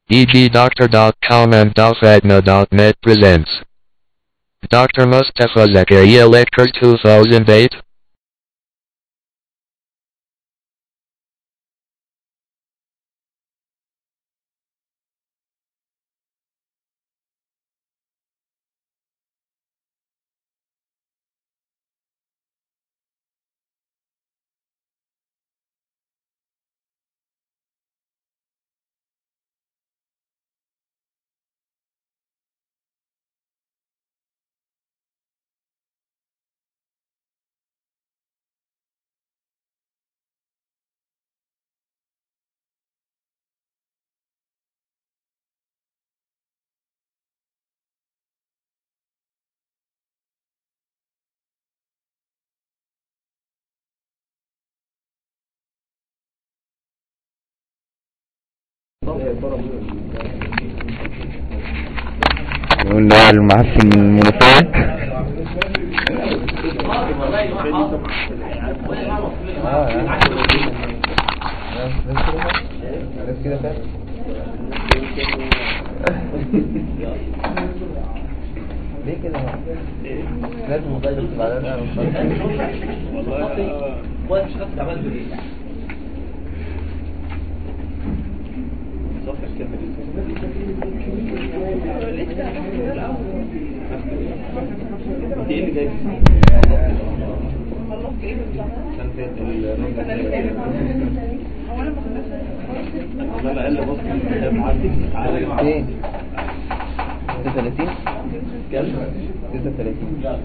DGDoctor.com and DalfatNA.net presents Dr. Mustafa Zakaria Lecture 2008 والنوع المعفن من المناسبات ليه كده لازم مضايق بعدين والله مش خدت عملت ايه صفحة كامل انت ايه اللي جاي لا لا الا بص عندك على ايه 36 كام 36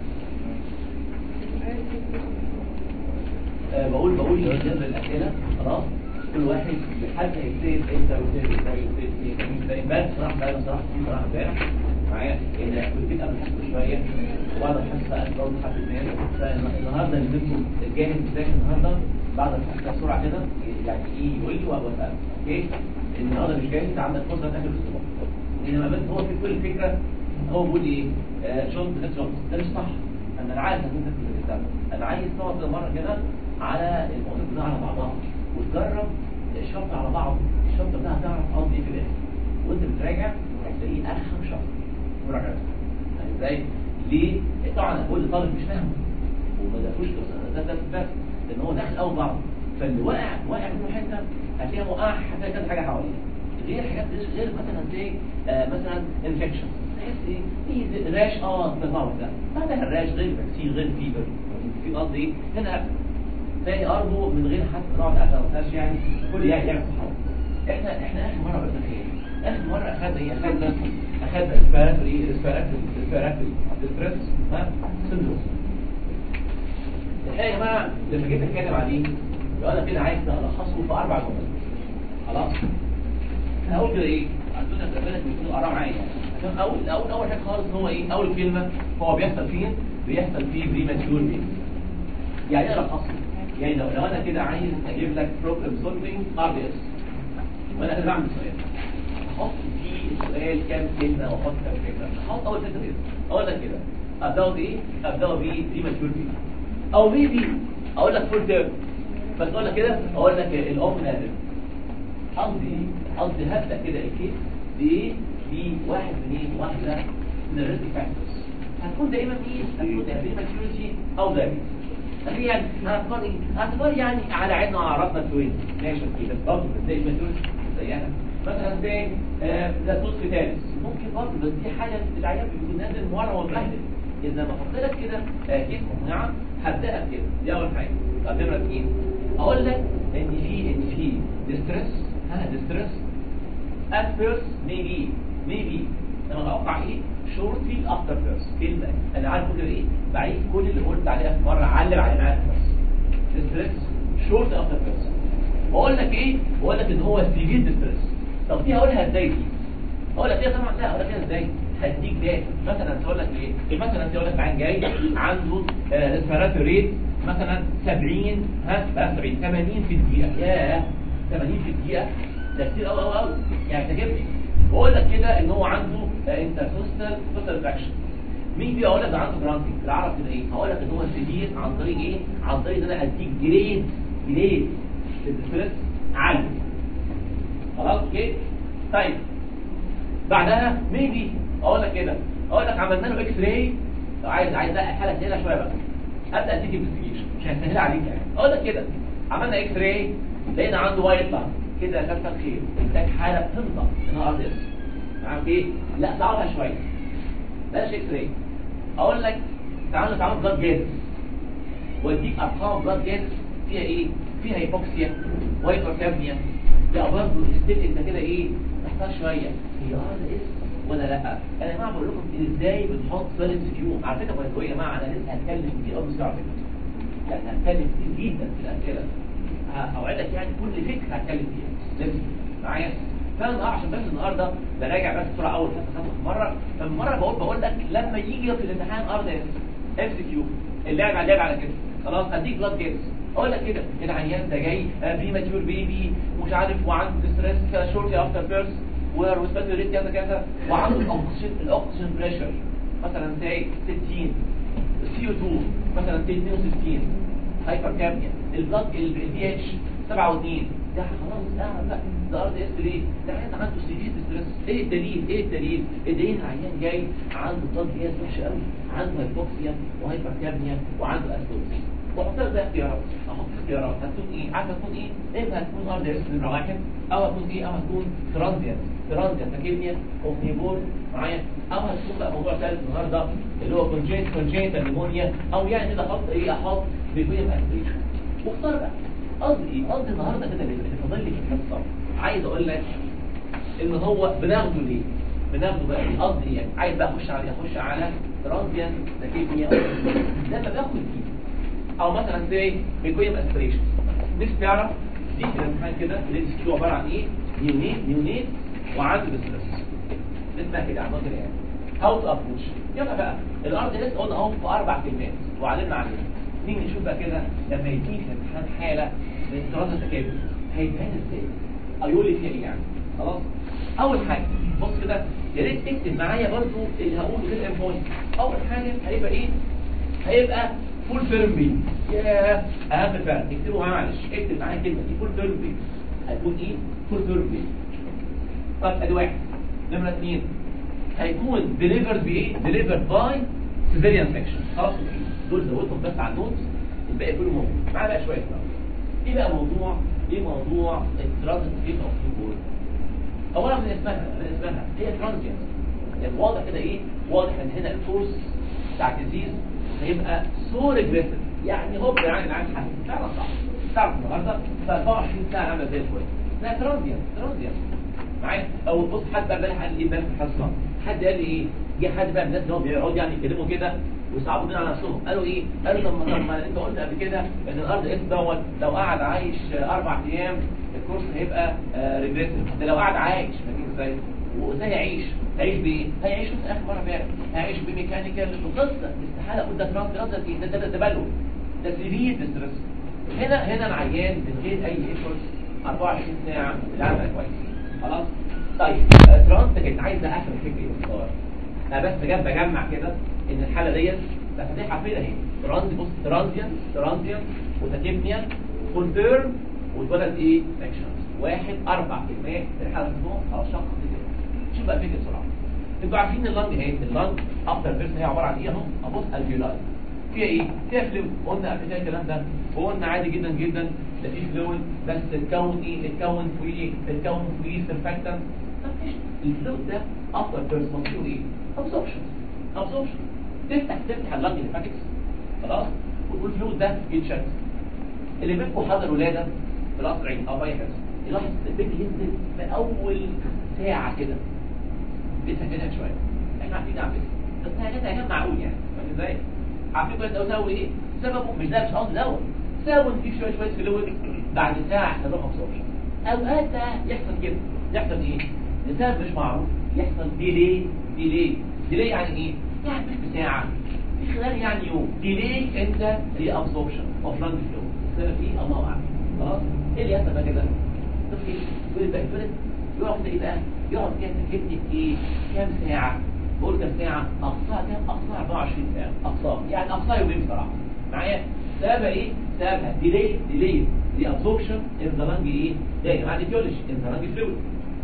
آه، بقول بقول بالنسبه للاسئله خلاص كل واحد حد هيبتدي انت وتبتدي انت وتبتدي امبارح صراحه بقى صراحه في صراحه امبارح معايا ان كنت قبل الحصه شويه وبعد الحصه بقى برضه حد تاني فالنهارده نزلتوا الجاهز بتاعي النهارده بعد الحصه بسرعه كده يعني ايه يقول لي وابقى اوكي النهارده مش جاهز عندك فرصه تاخد الاسبوع انما بس هو في كل الفكره هو بيقول ايه آه شنط ده شنط ده مش صح انا عارف ان انت بتستعمل انا عايز تقعد كده مره كده على المواضيع كلها على بعضها وتجرب الشرط على بعض الشرط ده هتعرف قصدي ايه في الاخر وانت بتراجع هتلاقيه ارخم شرط مراجعه يعني ازاي ليه طبعا كل طالب مش فاهم وما دافوش ده ده بس لان هو داخل اول بعض فاللي واقع واقع منه حته هتلاقيه وقع هتلاقي كذا حاجه حواليه غير حاجات غير مثلا زي آه مثلا انفكشن تحس ايه في راش اه تطور ده بعدها الراش غير فاكسين غير فيبر في قصدي ايه هنا تاني ارضه من غير حتى نقعد اخر ما يعني كل يعني يعمل تحول احنا احنا اخر مره قلنا ايه اخر مره اخذنا ايه اخذنا اخذنا ريسبيراتوري ريسبيراتوري ريسبيراتوري ستريس ها سندروم الحقيقه يا جماعه لما جيت اتكلم عليه لو انا كده عايز الخصه في اربع جمل خلاص انا اقول كده ايه عشان بالك بتكون قرا معايا عشان اول اول اول حاجه خالص هو ايه اول كلمه هو بيحصل فين بيحصل فيه بريماتيور بين يعني ايه الخصه يعني لو لو انا كده عايز اجيب لك بروبلم سولفنج ار بي اس وانا كده بعمل سؤال احط فيه السؤال كام كلمه واحط كام فكره احط اول فكره كده اقول لك كده ابداه بايه ابداه ب بريماتيور بين او ميبي اقول لك فول تيرم بس اقول لك كده اقول لك الام نازل قصدي قصدي هبدا كده الكيس بايه بواحد اثنين واحده من الريسك فاكتورز هتكون دائما ايه هتكون دائما ماتيوريتي او دايبيتس يعني هتكون ايه هتكون يعني على عيننا وعرفنا التوين ماشي كده برضه ازاي ماتيوريتي زيها مثلا زي ده توس ثالث ممكن برضه بس دي حاجه العيان بيكون نازل مره ومبهدل اذا بحط لك كده كيس مقنعه هبدأ كده دي اول حاجه طب نمره اثنين اقول لك ان في ان في ديستريس ها ديستريس at first maybe maybe انا اتوقع ايه shortly after first كلمه انا عارف كل ايه بعيد كل اللي قلت عليها في مره علم على معاك first distress short after first بقول لك ايه بقول لك ان هو severe distress طب دي هقولها ازاي دي اقول لك ايه طبعا لا اقول لك ايه ازاي هديك داتا مثلا تقول لك ايه مثلا تقول لك عين جاي عنده ريسبيراتوري ريت مثلا 70 ها بقى 70 80 في الدقيقه ياه 80 في الدقيقه ده كتير قوي قوي قوي يعني تعجبني بقول لك كده ان هو عنده انتركوستال كوستال فراكشن مين بيقول اقول لك ده عنده جرانتي بالعربي كده ايه هقول لك ان هو سيفير عن طريق ايه عن طريق ان انا اديك جريد جريد للستريس عالي خلاص اوكي طيب بعدها ميبي اقول لك كده اقول لك عملنا له اكس راي لو عايز عايز لا الحاله سهله شويه بقى ابدا اديك انفستيجيشن مش هسهل عليك يعني اقول لك كده عملنا اكس راي لقينا عنده وايت لانج كده يا كابتن خير محتاج حاله تنضف انها ار اس عارف ايه لا صعبها شويه بلاش اكس راي اقول لك تعال نتعامل بلاد جازز واديك ارقام بلاد جازز فيها ايه فيها هيبوكسيا وهايبركابنيا لا برضه ستيل انت كده ايه محتاج شويه هي ار اس ولا لا انا يا جماعه بقول لكم ازاي بنحط سؤال كيو على فكره باي يا جماعه انا لسه هتكلم كتير قوي بس على فكره يعني هتكلم كتير جدا في الاسئله اوعدك يعني كل فكره هتكلم فيها لازم معايا فانا عشان بس النهارده براجع بس بسرعه اول فتره خدت مره فمره بقول بقول لك لما يجي في الامتحان ار اس اف سي كيو اللعب على اللعب على كده خلاص هديك بلاد جيتس اقول لك كده العيان ده جاي بري ماتيور بيبي ومش عارف وعنده ستريس شورتلي افتر بيرث وريسبيرتوري ريت كذا كذا وعنده الاكسجين الاكسجين بريشر مثلا زي 60 سي او 2 مثلا 62 هايبر كابنيا البلاد الدي اتش 7 و2 ده خلاص اعمل بقى ده ار دي اس ليه؟ ده عيان عنده سيفير ستريس ايه الدليل؟ ايه الدليل؟ الدليل العيان جاي عنده بلاد جاز وحشه قوي عنده هايبوكسيا وهايبر كابنيا وعنده اسيدوز واحط لك بقى اختيارات احط اختيارات هتكون ايه عارف هتكون ايه اما هتكون ار دي اس نمره واحد او هتكون ايه او هتكون ترانزيانت ترانزيانت تاكيميا اومنيبول معايا او هتكون بقى موضوع ثالث النهارده اللي هو كونجيت كونجيت نيمونيا او يعني كده احط ايه احط بيكوين اسبريشن واختار بقى قصدي ايه قصدي النهارده كده اللي فاضل لي في الحصه عايز اقول لك ان هو بناخده ليه بناخده بقى ايه قصدي ايه يعني عايز بقى اخش على اخش على ترانزيانت تاكيميا لما باخد دي او مثلا زي بيكوين اسبريشن نفسي تعرف دي في الامتحان كده الاتش كيو عباره عن ايه نيونيت نيونيت وعنده بستريس اسمها كده عمود يعني هاو تو ابروش يلا بقى الارض لسه قلنا اهو في اربع كلمات وعلمنا عليها نيجي نشوف بقى كده لما يجيك في الامتحان حاله من تراث التكامل هيتبان ازاي او يقول لي فيها ايه يعني خلاص اول حاجه بص كده يا ريت تكتب معايا برضو اللي هقوله في الام بوينت اول حاجه هيبقى ايه هيبقى فول فيرم بي يا اهم فرق اكتبوا معايا معلش اكتب معايا كلمه دي فول فيرم بي هيكون ايه فول فيرم بي طب ادي واحد نمره اثنين هيكون ديليفرد بايه ديليفرد باي سيزيريان سكشن خلاص دول زودهم بس على النوتس الباقي كله موجود معايا بقى شويه بقى. ايه بقى موضوع ايه موضوع الترانزيت فيت اوف كيبورد اولا من اسمها من اسمها هي ترانزيت يعني واضح كده ايه واضح ان هنا الفورس بتاع الديزيز هيبقى سو ريجريسيف يعني هوب يعني معاك حل فعلا صح تعرف النهارده ف 24 ساعه عامله زي الفل لا ترانزيت ترانزيت معايا او بص حد بقى امبارح قال لي امبارح في الحصه حد قال لي ايه جه حد بقى من الناس اللي هو بيقعدوا يعني يتكلموا كده ويصعبوا الدنيا على نفسهم قالوا ايه قالوا طب ما طب ما انت قلت قبل كده ان الارض اس دوت لو قعد عايش اربع ايام الكورس هيبقى ريجريسيف ده لو قعد عايش فاكر ازاي وازاي يعيش هيعيش بايه هيعيش في اخر مره امبارح هيعيش بميكانيكال قصه استحاله اقول ده ترانس ده ده ده ده تبلد ده سيفير ديستريس هنا هنا العيان من غير اي ايفورت 24 ساعه العمل كويس خلاص طيب ترانس كانت عايزه اخر فكره باختصار انا بس جاب بجمع كده ان الحاله ديت بس دي حرفيا اهي ترانز بص ترانزيان ترانزيان وتاكيبنيا فول تيرم واتولد ايه سكشنز واحد اربع كلمات الحاله منهم او شخص كده شوف بقى فكره بسرعه انتوا عارفين اللنج اهي اللنج افتر بيرس هي عباره عن ايه اهو ابص الفيولاي فيها ايه فيها فلويد قلنا قبل كده الكلام ده وقلنا عادي جدا جدا ده في فلويد بس اتكون ايه اتكون في ايه اتكون في سيرفاكتنت مفيش الفلويد ده افتر بيرس مصيره ايه ابسوربشن ابسوربشن تفتح تفتح اللنج ليمفاتكس خلاص والفلويد ده يتشد اللي منكم حضر ولاده في القصر العيني او في اي حته يلاحظ البيت ينزل في اول ساعه كده لسه كده شويه احنا عارفين نعمل بس هي كده كان معقول يعني فاهم ازاي عارفين كويس قوي سوي ايه سببه مش ده مش قصدي دوت ساوي نجيب شويه شويه فلويد بعد ساعه يحصل لهم ابسوربشن اوقات ده يحصل كده يحصل ايه لسبب مش معروف يحصل ديلي ديلي ديلي يعني ايه يعني مش بساعه في خلال يعني يوم ديلي انت ري ابسوربشن اوف لانج فلو السبب ايه الله اعلم خلاص ايه اللي يحصل بقى كده طفل يقول بقى يتولد يقعد كده ايه بقى يقعد كده تكتب ايه كام ساعه بقول كام ساعه اقصاها كام اقصاها 24 ساعه اقصاها يعني اقصاها يومين بصراحه معايا سببها ايه سببها ديلي ديلي دي ابسوربشن ان ذا لانج ايه ده مع ديتيولوجي ان ذا لانج فلويد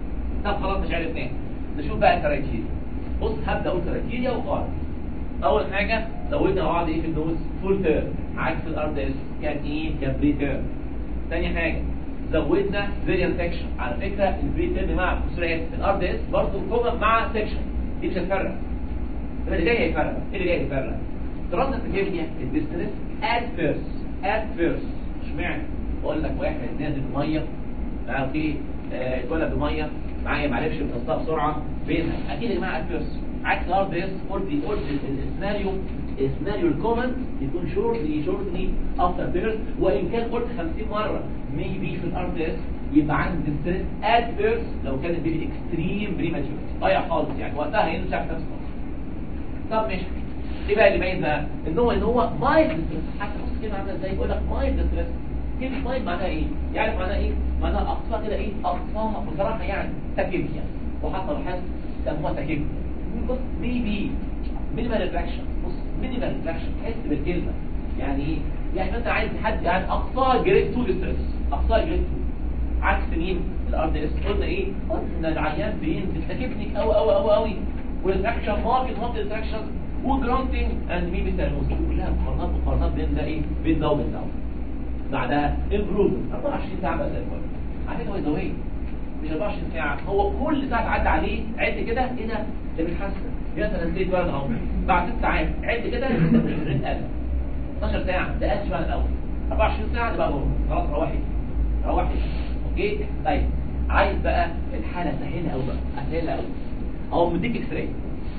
طب خلاص مش عرفناه نشوف بقى الكرايتيريا بص هبدا اقول كرايتيريا وقاعده اول حاجه زودنا بعض ايه في الدوز فول تيرم عكس الار دي اس كان ايه كان بري تيرم تاني حاجه زودنا فيريال سكشن على فكره البري تيرم مع كسرات الار دي اس برضه كومن مع سكشن دي مش هتفرق اللي جاي هيفرق ايه اللي جاي هيفرق دراسه الكيمياء الديستريس ات فيرست ات فيرست اشمعنى بقول لك واحد نازل بميه معاه اوكي آه، اتولد بميه معايا معرفش يمتصها بسرعه بينها اكيد يا جماعه ات فيرست عكس الار دي اس قلت قلت السيناريو السيناريو الكومن يكون شورتلي شورتلي افتر بيرث وان كان قلت 50 مره ميبي في الار دي اس يبقى عندي ستريس ات بيرث لو كان البيبي اكستريم بريماتشور ضايع خالص يعني وقتها هينزل شاف نفسه طب ماشي ايه بقى اللي باين بقى ان هو ان هو مايلد ستريس حتى بص كده عامله ازاي بيقول لك مايلد ستريس كلمه مايلد معناها ايه يعرف معناها ايه معناها اقصاها كده ايه اقصاها بصراحه يعني تكيميا وحتى لاحظت سموها تكيميا بص ميبي مينيمال ريفراكشن بص مينيمال ريفراكشن تحس بالكلمه يعني ايه يعني مثلا عايز حد يعني اقصاها جريد 2 ستريس اقصاها جريد 2 عكس مين الار دي اس قلنا ايه قلنا ان العيان بين بالتكيفنك قوي قوي قوي قوي والريفراكشن ماركت ماركت ريفراكشن وجرانتنج اند ميبي سيرموس كلها مقارنات مقارنات بين ده ايه بين ده وبين ده بعدها امبروفمنت 24 ساعه بقى زي الفل على فكره باي ذا واي مش 24 ساعه هو كل ساعه تعدي عليه عد كده ايه ده ده بيتحسن مثلا زيت ولد اهو بعد ست ساعات عد كده ده 20000 12 ساعه ده قل شويه عن الاول 24 ساعه يبقى نور خلاص روحي روحي اوكي طيب عايز بقى الحاله سهله قوي بقى سهله قوي اهو مديك اكس راي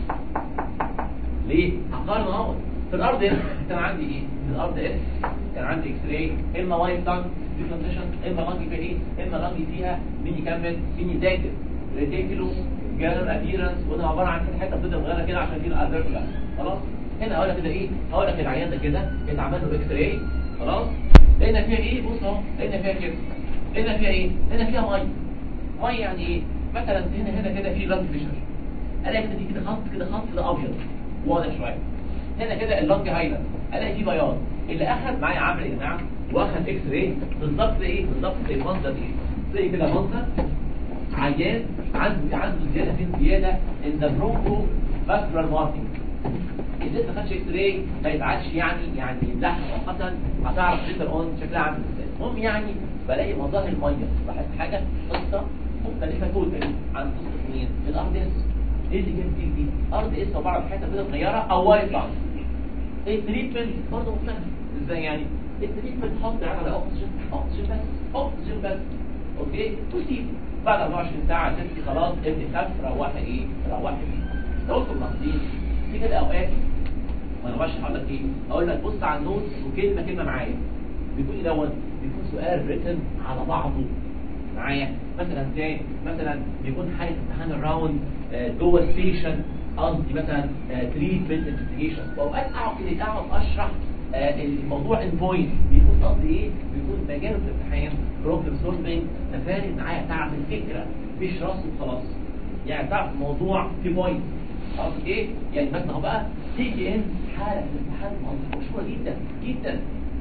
ليه هقارن اهو في الارض اس كان عندي ايه في الارض اس كان عندي اكس راي اما وايت لانج دي كونديشن اما لانج فيها ايه اما لانج فيها مين يكمل مين يذاكر ريتيكولو جانر ابيرنس وده عباره عن كده حته بتبدا صغيره كده عشان كده ادركلا خلاص هنا هقول لك كده ايه هقول لك العيان ده كده اتعمل له اكس راي خلاص لقينا فيها ايه بص اهو لقينا فيها كده هنا فيها ايه هنا فيها ميه ميه يعني ايه مثلا هنا هنا كده في لانج فيشر الاقي كده دي كده خط كده خط كده ابيض واضح شويه هنا كده اللانج هايلاند الاقي فيه بياض اللي اخذ معايا عمل يا جماعه واخد اكس راي بالظبط زي ايه بالظبط زي المنظر دي زي كده منظر عيان عنده عنده زياده في زياده ان ذا برونكو فاسكولار ماركينج اللي ما خدش اكس راي ما يزعلش يعني يعني اللحم مؤقتا هتعرف ليتر اون شكلها عامل ازاي المهم يعني بلاقي مظاهر الميه بحس حاجه قصه مختلفه توتالي عن قصه مين الارض اس ايه اللي جاب دي دي ارض اس عباره عن حته كده صغيره او وايت لانج التريتمنت برضه مختلف ازاي يعني التريتمنت حط على اكسجين اكسجين بس اكسجين بس اوكي وسيب بعد 24 ساعه تبكي خلاص ابني خف روحي ايه روحي لو انتم ملاحظين في كده اوقات وانا بشرح اقول لك ايه اقول لك بص على النوتس وكلمه كلمه معايا بيكون ايه دوت بيكون سؤال ريتن على بعضه معايا مثلا زي مثلا بيكون حاله امتحان الراوند آه، جوه ستيشن قصدي مثلا تريتمنت انفستيجيشن واوقات اقعد كده اقعد اشرح آه، الموضوع ان بوينت بيكون قصدي ايه بيكون مجال الامتحان بروبلم سولفنج تفارق معايا تعرف الفكره مش راس وخلاص يعني تعرف الموضوع في بوينت خلاص ايه يعني مثلا اهو بقى تيجي ان حاله في الامتحان مشهوره جدا جدا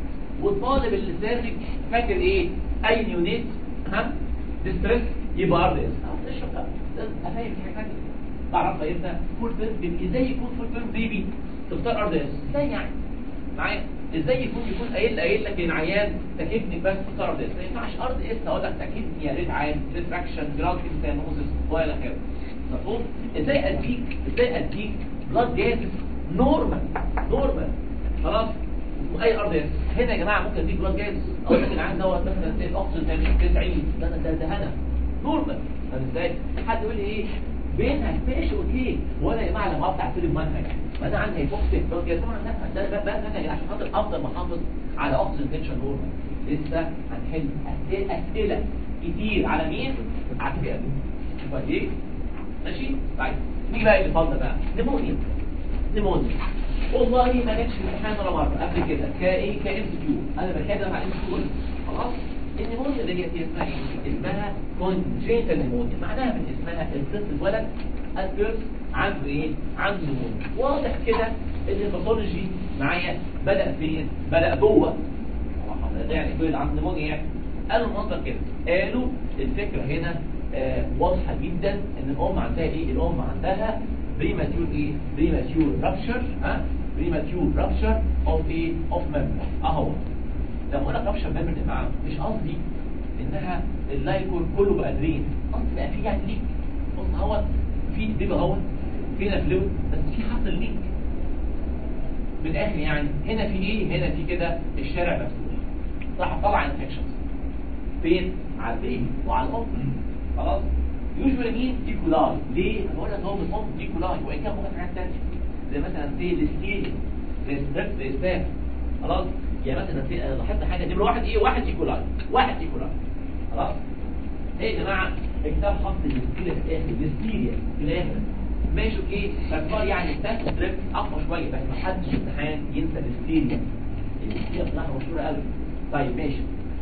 والطالب اللي ساذج فاكر ايه اي نيونيت ها ديستريس يبقى ار دي اس اشرب بقى لازم افهم في حاجه تعرف امتى فول تيرم ازاي يكون فول تيرم بيبي تختار ار دي اس ازاي يعني معايا ازاي يكون يكون قايل قايل لك ان عيان تكيفني بس تختار ار دي اس ما ينفعش ار دي اس اقول لك تكيفني يا ريت عام ريفراكشن جراند سينوزس والى اخره مفهوم ازاي اديك ازاي اديك بلاد جازز نورمال نورمال خلاص واي ار دي اس هنا يا جماعه ممكن اديك بلاد جاز اقول لك العيان دوت مثلا زي الاكسجين 90 ده ده ده هنا نورمال طب ازاي حد يقول لي ايه بينها ماشي اوكي وانا يا جماعه لما اقطع فيلم منهج ما انا عندي هيبوكسيك بلاد جاز طبعا لا ده بقى منهج عشان خاطر افضل محافظ على اكسجين تنشن نورمال لسه هنحل اسئله اسئله كتير على مين على الفئه دي ايه ماشي طيب نيجي بقى اللي فاضل بقى نمونيا نمونيا والله ما جاتش في الامتحان ولا مره قبل كده كايه كام كيو انا بتكلم عن كيو خلاص النمونيا ديت هي اسمها ايه اسمها كونجيتال نمونيا معناها من اسمها الطفل الولد الفيرس عنده ايه عنده نمونيا واضح كده ان الباثولوجي معايا بدا فين بدا جوه ده يعني كل اللي عنده نمونيا يعني قالوا المنظر كده قالوا الفكره هنا آه واضحه جدا ان الام عندها ايه الام عندها بريماتيور ايه بريماتيور رابشر ها بريماتيور رابشر اوف ايه اوف ميمبر اهو لما اقول لك رابشر ميمبر يا جماعه مش قصدي انها اللايكور كله بقى درين قصدي بقى في يعني ليك بص هو في بيبقى هو فينا فلويد بس في حصل ليك من الاخر يعني هنا في ايه هنا في كده الشارع مفتوح راح طلع انفكشنز فين على البيبي وعلى الام خلاص يوجوالي مين ديكولاي ليه انا بقول لك هو من الام ديكولاي وان كان ممكن حاجات ثانيه زي مثلا زي الستيل زي ستريب زي ستاف خلاص يعني مثلا في أنا لاحظت حاجه نمره واحد ايه واحد ديكولاي واحد ديكولاي خلاص ايه يا جماعه الكتاب حط الستيل في الاخر الستيريا في الاخر ماشي اوكي فالفار يعني ستاف ستريب اقوى شويه بس ما حدش في الامتحان ينسى الستيريا الستيريا بصراحه مشهوره قوي طيب ماشي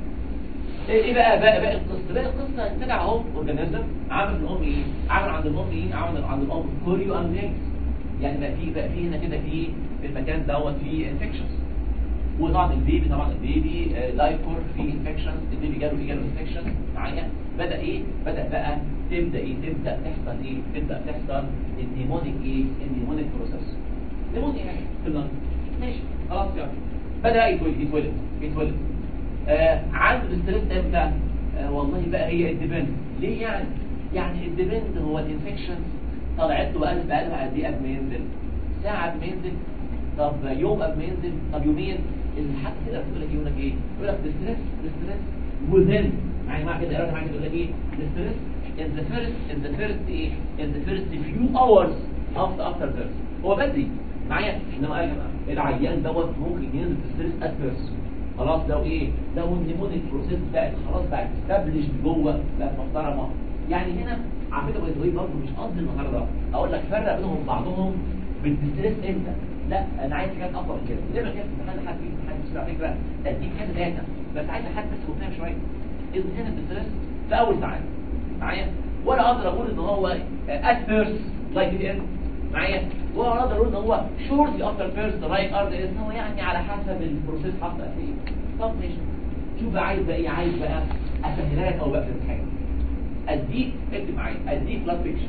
ايه بقى بقى بقى القصه بقى القصه طلع اهو اورجانيزم عامل الام ايه عامل عند الام ايه عامل عند الام كوريو امنيكس يعني بقى في بقى في هنا كده في في المكان دوت في انفكشنز وطبعا البيبي طبعا البيبي آه، لايكور في انفكشنز البيبي جاله ايه جاله انفكشن معايا بدا ايه بدا بقى تبدا ايه تبدا تحصل ايه تبدا تحصل النيمونيك ايه النيمونيك بروسيس نيمونيك يعني في اللنج ماشي خلاص يعني بدا يتولد يتولد يتولد آه عنده الاستريس امتى آه والله بقى هي الديبند ليه يعني يعني الديبند هو الانفكشن طلعت له بقى بقى لها قد ايه قبل ما ينزل ساعه قبل ما ينزل طب يوم قبل ما ينزل طب يومين الحد كده بتقول لك يقول لك ايه يقول لك الستريس الستريس وذن يعني مع كده يقول لك كده يقول لك ايه الستريس in the first in the first ايه in the first few hours after after birth هو بدري معايا انما قال يا جماعه العيان دوت ممكن ينزل في ستريس ات فيرست خلاص لو ايه لو النيمونيك بروسيس بقت خلاص بقت استابلش جوه بقت محترمه يعني هنا على فكره باي برضه مش قصدي النهارده اقول لك فرق بينهم بعضهم بالستريس امتى لا انا عايز حاجات اقوى من كده زي ما كان في امتحان حد في امتحان على فكره اديك حاجه داتا بس عايز حد بس وفاهم شويه اذا هنا الستريس في اول ساعات معايا ولا اقدر اقول ان هو ات فيرست لايك ات معايا ولا اقدر اقول ان هو شورتلي افتر فيرست لايك ارض ان هو يعني على حسب البروسيس حصل قد ايه طب ماشي شوف بقى عايز بقى ايه عايز بقى اسهلها لك او بقى في الامتحان اديك اكتب معايا اديك بلاد بيكشر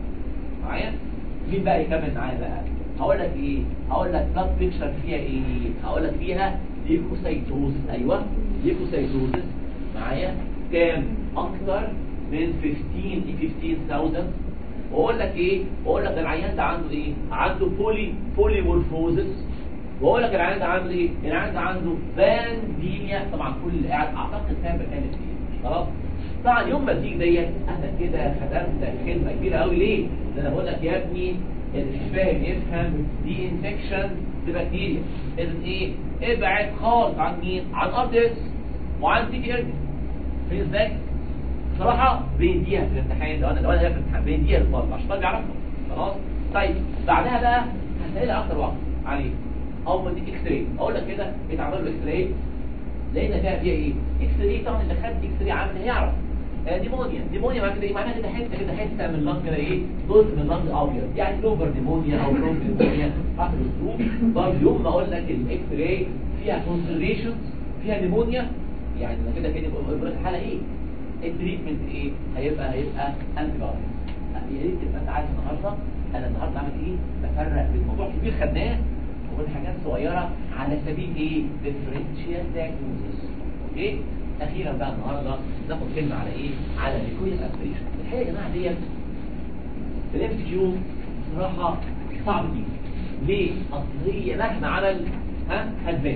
معايا مين بقى يكمل معايا بقى هقول لك ايه هقول لك بلاد بيكشر فيها ايه هقول لك فيها ليكوسايتوز ايوه ليكوسايتوز معايا كام اكتر من 15 ل 15000 واقول لك ايه واقول لك العيان ده عنده ايه عنده بولي بوليمورفوزس واقول لك العيان ده عنده ايه العيان ده عنده بانديميا طبعا كل اللي قاعد اعتقد فاهم بتكلم فيه خلاص طبعا يوم ما تيجي ديت انا كده خدمت خدمه كبيره قوي ليه؟ لان انا بقول لك يا ابني اللي مش فاهم يفهم دي انفكشن ببكتيريا اذا ايه؟ ابعد خالص عن مين؟ عن ار دي اس وعن تي تي ار فين ازاي؟ بصراحه بيديها في الامتحان لو انا لو انا في الامتحان بيديها للطالب عشان الطالب يعرفها خلاص؟ طيب بعدها بقى هسألها اكتر واحد عليه او بديك اكس راي اقول لك كده اتعمل له اكس راي لقينا فيها فيها ايه اكس راي طبعا اللي خد اكس راي عامل هيعرف آه نيمونيا نيمونيا معناها كده ايه معناها كده حته كده حته من اللنج كده ايه جزء من اللنج ابيض يعني لوبر نيمونيا او برونك نيمونيا حصل الظروف طب يوم ما اقول لك الاكس راي فيها كونسنتريشنز فيها نيمونيا يعني انا كده كده بقول لك الحاله ايه التريتمنت ايه هيبقى هيبقى انتي بايوتكس يا ريت تبقى انت عارف النهارده انا النهارده عامل ايه بفرق بين موضوع كبير خدناه وبين حاجات صغيره على سبيل ايه ديفرنشال دايجنوستس اوكي اخيرا بقى النهارده ناخد كلمه على ايه على ليكويد اسبريشن الحقيقه يا جماعه ديت الام سي كيو بصراحه صعب دي ليه اصل هي مهما عمل ها هتبان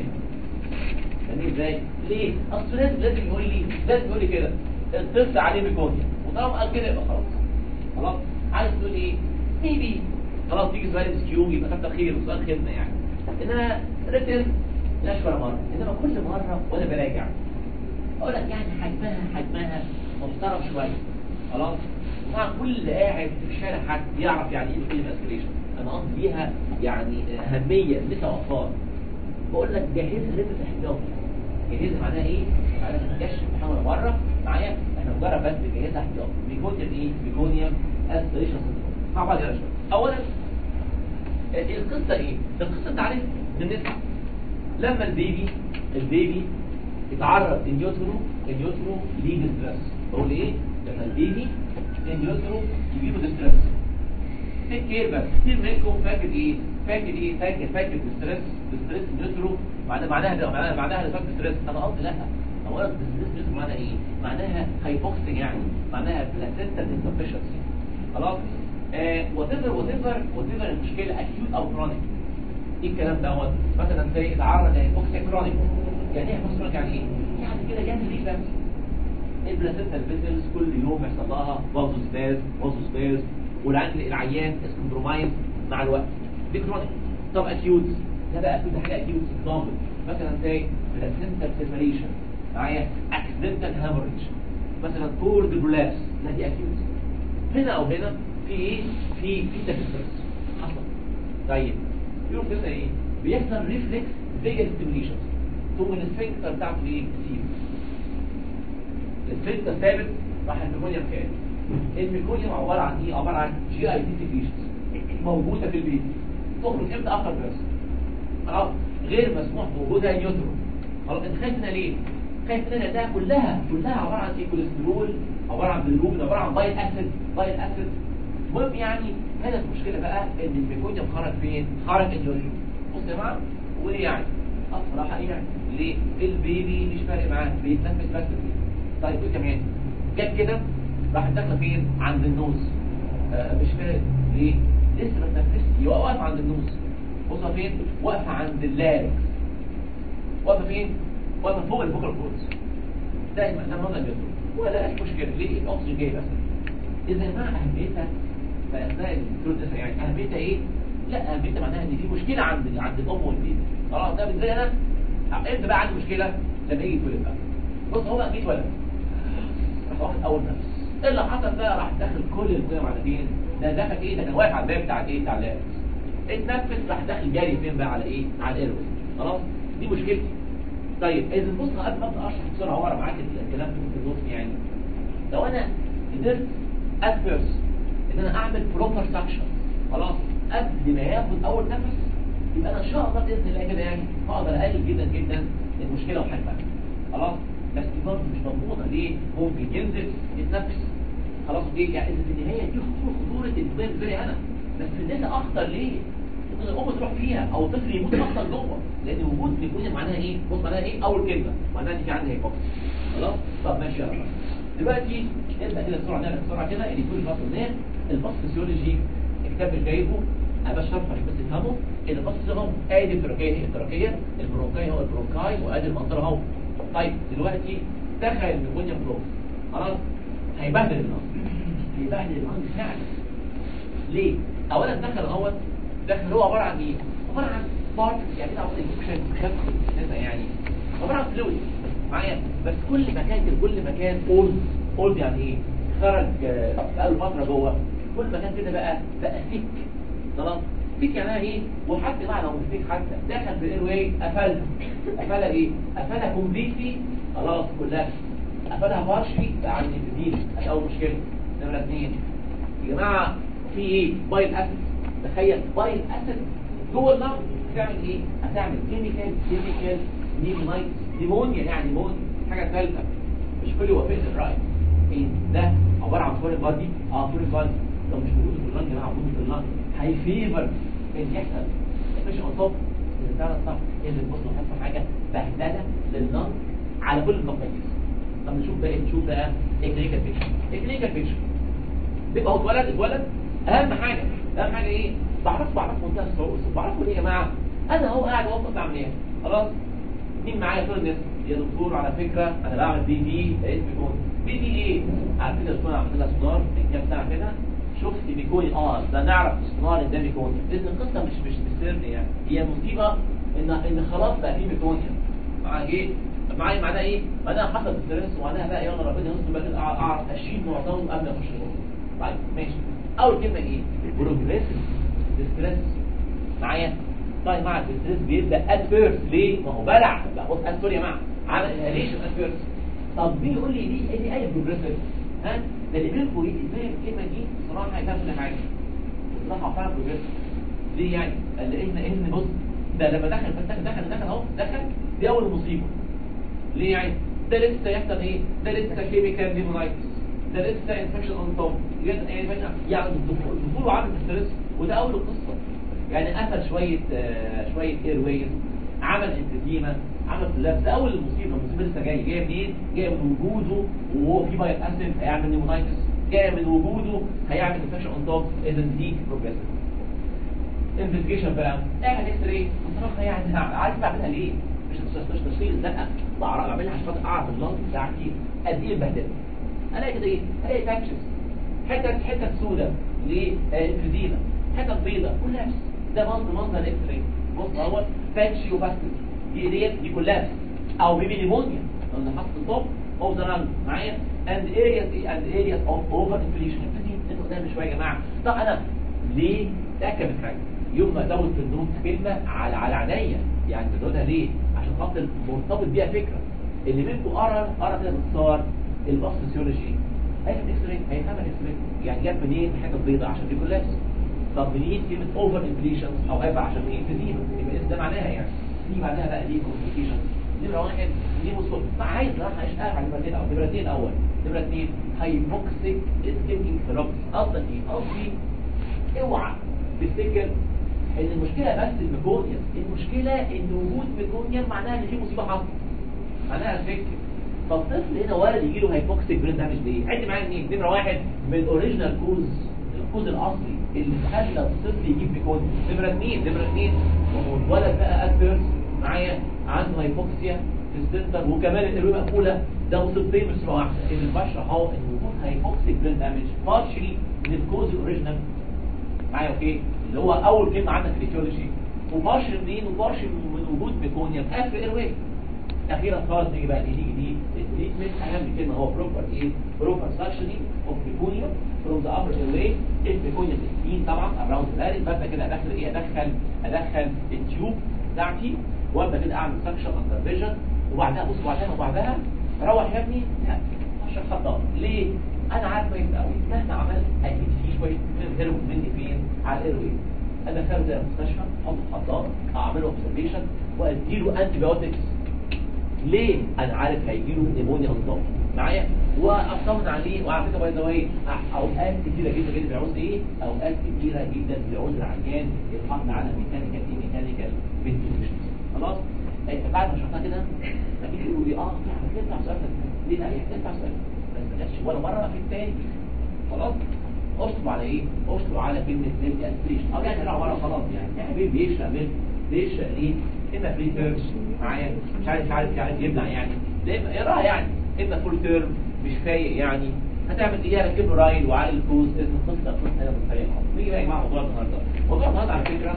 يعني ازاي ليه اصل لازم لازم يقول لي لازم يقول لي كده الطفل عليه ميكونيا وطالما قال كده يبقى خلاص خلاص عايز تقول ايه ميبي خلاص تيجي سؤال ام كيو يبقى كتر خير وسؤال خدمه يعني انما ريتن لا ولا مره انما كل مره وانا براجع اقول لك يعني حجمها حجمها محترم شويه خلاص طبعا كل قاعد في الشارع حد يعرف يعني ايه كلمه اسكريشن انا قصدي بيها يعني اهميه نساء واطفال بقول لك جهزها ريتن احتياطي جهزها معناها ايه؟ معناها ما تنجحش امتحان مره معايا احنا مجرد بس جهزها احتياطي ميكونيوم ايه؟ ميكونيوم اسبريشن مع بعض يا شباب اولا القصه ايه؟ القصه انت عارف بالنسبه لما البيبي البيبي يتعرض للنيوترو النيوترو ليه ستريس بقول ايه؟ لما البيبي ان يوترو يجيبوا ديستريس تيك كير بس كتير منكم فاكر ايه فاكر ايه فاكر فاكر ديستريس ديستريس نيوترو معناها معناها ده معناها معناها ده ديستريس انا قصدي لا هو ديستريس نيوترو معناها ايه معناها هايبوكسين يعني معناها بلاسنتا انسفشنسي خلاص وات ايفر وات ايفر وات ايفر المشكله اكيوت او كرونيك ايه الكلام دوت مثلا زي اتعرض لهيبوكسيا كرونيك يعني ايه هيبوكسيا كرونيك يعني ايه يعني كده جنب ريفلكس البلاسنتا الفيزلز كل يوم يحصل لها فازو سباز فازو سباز والعيان العيان اسكندرومايز مع الوقت دي كرونيك طب اكيوت ده بقى اكيوت حاجه اكيوت اكزامبل مثلا زي بلاسنتا سيبريشن معايا اكسيدنتال هاموريج مثلا كورد برولابس لا دي اكيوت هنا او هنا في ايه في في تكسرس حصل طيب يقول كده ايه بيحصل ريفلكس فيجن ستيميوليشن ثم السفنكتر بتاعته ايه كتير السفنكتر ثابت راح الميكونيوم كام الميكونيوم عباره عن ايه عباره عن جي اي تي سكريشنز موجوده في البيت تخرج امتى اخر بس خلاص غير مسموح بوجودها نيوترون خلاص انت خايف منها ليه خايف منها لانها كلها كلها عباره عن ايه كوليسترول عباره عن بالروبين عباره عن بايل اسيد بايل اسيد المهم يعني هنا المشكله بقى ان الميكونيوم خرج فين خرج النيوترون بص يا جماعه وليه يعني اه بصراحه ايه يعني ليه البيبي مش فارق معاه بيتنفس بس طيب ايه كمان جت كده راح داخله فين عند النوز آه مش فارق ليه لسه ما تنفسش يبقى واقف عند النوز بص فين واقفه عند اللاركس واقفه فين واقفه فوق الفوكال كورس دايما ده منظر النيوترون ولا مشكله ليه الاكسجين جاي بس اذا ما اهميتها في اثناء الكورس يعني اهميتها ايه لا اهميتها معناها ان في مشكله عند عند الام والبيبي خلاص ده بالنسبه انا امتى بقى عندي مشكله لما يجي يتولد بقى بص هو اكيد اتولد راح واخد اول نفس ايه اللي حصل بقى راح داخل كل القيم على فين ده دخل ايه ده كان واقف على الباب بتاع ايه بتاع اللابس اتنفس راح داخل جاري فين بقى على ايه على الايروس خلاص دي مشكلتي طيب اذا بص قبل ما ابدا اشرح بسرعه ورا معاك الكلام في النص يعني لو انا قدرت ادفرس ان انا اعمل بروبر سكشن خلاص قبل ما ياخد اول نفس يبقى انا ان شاء الله باذن الله كده يعني هقدر اقلل جدا جدا المشكله وحلها خلاص بس دي برضه مش مضمونه ليه ممكن ينزل يتنفس خلاص دي يعني اذا في النهايه دي خطوره خطوره الدماغ زي انا بس في الناس اخطر ليه؟ ممكن الام تروح فيها او الطفل يموت اخطر جوه لان وجود نيكونيا معناها ايه؟ بص معناها ايه؟ اول كلمه معناها ان في عندي هيبوكس خلاص؟ طب ماشي يلا دلوقتي نبدا كده بسرعه نعمل بسرعه كده اللي كل فصل ده الباص فيسيولوجي الكتاب مش جايبه انا بشرح عشان بس تفهموا ان الباص اهو ادي التراكيه هي التراكيه البرونكاي هو البرونكاي وادي المنطقه اهو طيب دلوقتي دخل النيكونيا بروف خلاص هيبهدل النص هيبهدل النص فعلا ليه؟ اولا دخل اهوت دخل هو عباره عن ايه؟ عباره عن بارت يعني كده عباره انفكشن خف يعني عباره عن فلويد معايا بس كل مكان كده كل مكان اولد اولد يعني ايه؟ خرج بقى له فتره جوه كل مكان كده بقى بقى ثيك خلاص ثيك يعني ايه؟ وحتى مع لو مش ثيك حتى دخل في الاير واي قفلها قفلها ايه؟ قفلها كومبليتلي خلاص كلها قفلها بارشلي بقى عندي جديد ادي اول مشكله نمره اثنين يا جماعه في ايه؟ بايل اسيد تخيل بايل اسيد جوه النار هتعمل ايه؟ هتعمل كيميكال كيميكال نيمونايت نيمونيا يعني نيمونيا حاجه ثالثه مش كل وفاء الراي ايه ده عباره عن فورين بادي اه فورين بادي لو مش موجود في اللنج جماعه موجود في اللنج هاي فيفر اللي يحصل مش انصاب فعلا صح اللي بص هيحصل حاجه بهدله للنار على كل المقاييس طب نشوف بقى نشوف بقى الكلينيكال بيكشر الكلينيكال بيكشر بيبقى هو اتولد اتولد اهم حاجه اهم حاجه ايه بعرف بعرف منتهى الصعوبه بعرفه ليه يا جماعه انا هو قاعد اوقف اعمل ايه خلاص مين معايا طول الناس يا دكتور على فكره انا بعمل بي دي لقيت بيكون بي دي ايه عارفين الصناعه عملت لها سونار من كام ساعه كده شفت بيكون اه ده نعرف الصناعه ان ده بيكون لان القصه مش مش بالسر يعني هي مصيبه ان ان خلاص بقى في بيكونيا مع ايه معايا معناها ايه معناها حصل ستريس ومعناها بقى يلا ربنا يستر بقى كده اعرف اشيل معظمه قبل ما اخش جوه طيب ماشي اول كلمه ايه بروجريسيف ستريس معايا طيب مع الستريس بيبدا ادفيرس ليه ما هو بلع بقى بص ادفيرس يا جماعه عمل انهاليشن ادفيرس طب مين يقول لي دي ايه دي ايه بروجريسيف ها ده اللي بينكم يتفهم الكلمه دي بصراحه هيفهم كل حاجه بصراحه فعلا بروجريسيف ليه يعني قال لان ان بص ده لما دخل دخل دخل دخل اهو دخل دي اول مصيبه ليه يعني ده لسه يحصل ايه ده لسه كيميكال نيمونايتس ده لسه انفكشن اون توب يعني الدخول الدخول عامل ستريس وده اول القصه يعني قفل شويه آه شويه اير ويز عمل انتديما عمل كلاب ده اول المصيبه المصيبه لسه جايه جايه منين؟ جايه من وجوده وهو في بايت اسيد هيعمل نيمونايتس جايه من وجوده هيعمل انفكشن اون توب اذا دي بروجريسيف انفستيجيشن بقى اعمل اكس راي بصراحه يعني عارف بعملها ليه؟ مش مش تشخيص لا بعرف بعملها عشان خاطر اعرف اللنج بتاعتي قد ايه اتبهدلت الاقي كده ايه؟ الاقي باتشز حتت حتت سوداء لانفيزيما حتت بيضاء كلها ده منظر منظر اكس راي بص اهو باتشي وباستل دي ديت دي كلها او بيبي نيمونيا لو انا حاطط الطب اوف ذا ران معايا اند ارياز اند ارياز اوف اوفر انفليشن انتوا قدام شويه يا جماعه طب انا ليه تاكد من حاجه يوم ما ازود في النوت كلمه على على عينيا يعني بزودها ليه عشان خاطر مرتبط بيها فكره اللي منكم قرا قرا كده باختصار الباثوسيولوجي هيفهم اكس راي هيفهم اكس راي يعني جاب منين حاجه بيضاء عشان دي كلها طب منين كلمه اوفر انفليشن او هيبقى عشان ايه فيزيما يبقى ده معناها يعني دي معناها بقى دي كومبليكيشن نمره واحد دي مصيبه ما عايز راح اشتغل على نمرتين او نمرتين الاول نمره اثنين هايبوكسيك اسكيميك ثيرابي قصدك ايه؟ قصدي اوعى تفتكر ان المشكله بس الميكونيوم المشكله ان وجود ميكونيوم معناها ان في مصيبه حصلت معناها الفكر فالطفل هنا ولد يجي له هايبوكسيك برين دامج ليه؟ عد معايا مين؟ نمره واحد من الاوريجينال كوز الكوز الاصلي اللي خلى الطفل يجيب ميكونيوم نمره اثنين نمره اثنين ولد بقى ادفيرس معايا عنده هايبوكسيا في السنتر وكمان القلوب مقفوله ده مصيبتين مش واحده اللي بشرح اهو ان وجود هايبوكسيك برين دامج بارشلي من الكوز الاوريجينال معايا اوكي اللي هو اول كلمه عندك في الاتيولوجي وبارشل منين وبارشل من وجود ميكونيوم قفل ايروي اخيرا خالص نيجي بقى نيجي دي التريتمنت اهم كلمه هو بروبر ايه بروبر سكشنينج اوف ميكونيوم فروم ذا ابر ايروي الميكونيوم سكين طبعا اراوند ذلك ببدا كده ادخل ايه ادخل ادخل التيوب بتاعتي وابدا كده اعمل سكشن اندر فيجن وبعدها بص بعدها وبعدها روح يا ابني لا عشان خطأ ليه انا عارف كويس قوي مهما عملت اكيد في شويه هرب مني فين على الايروي ادخله ده المستشفى احطه في حضانه اعمله اوبزرفيشن واديله انتي بايوتكس ليه انا عارف هيجيله نيمونيا انضاف معايا واطمن عليه وعلى فكره باي ذا واي اوقات كتيره جدا جدا بيعوز ايه اوقات كتيره جدا بيعوز العيان يتحط على ميكانيكال ايه ميكانيكال فنتيليشن خلاص انت بعد ما شرحتها كده هتيجي تقول لي اه هتنفع سؤالك ليه لا هتنفع سؤالك بس ما جاتش ولا مره في التاني خلاص اشطب على ايه اشطب على كلمه ميلك اسبريشن او يعني عباره خلاص يعني يعني بيشرب ميلك بيشرب ليه اما فري تيرم معايا مش عارف مش عارف مش عارف يبلع يعني اما اقراها يعني اما فول تيرم مش فايق يعني هتعمل ايه هتجيب له رايل وعلى الفوز اسم القصه قصه انا متفاهم نيجي بقى يا جماعه موضوع النهارده موضوع النهارده على فكره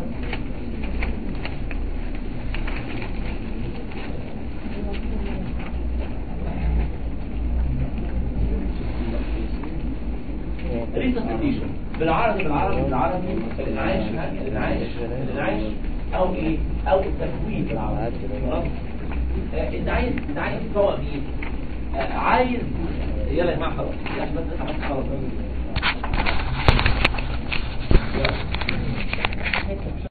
ريسبتيشن بالعربي بالعربي بالعربي الانعاش الانعاش الانعاش او ايه او التكوين بالعربي خلاص آه، انت عايز انت عايز تسوق مين آه، عايز يلا يا جماعه خلاص عشان بس نطلع بس خلاص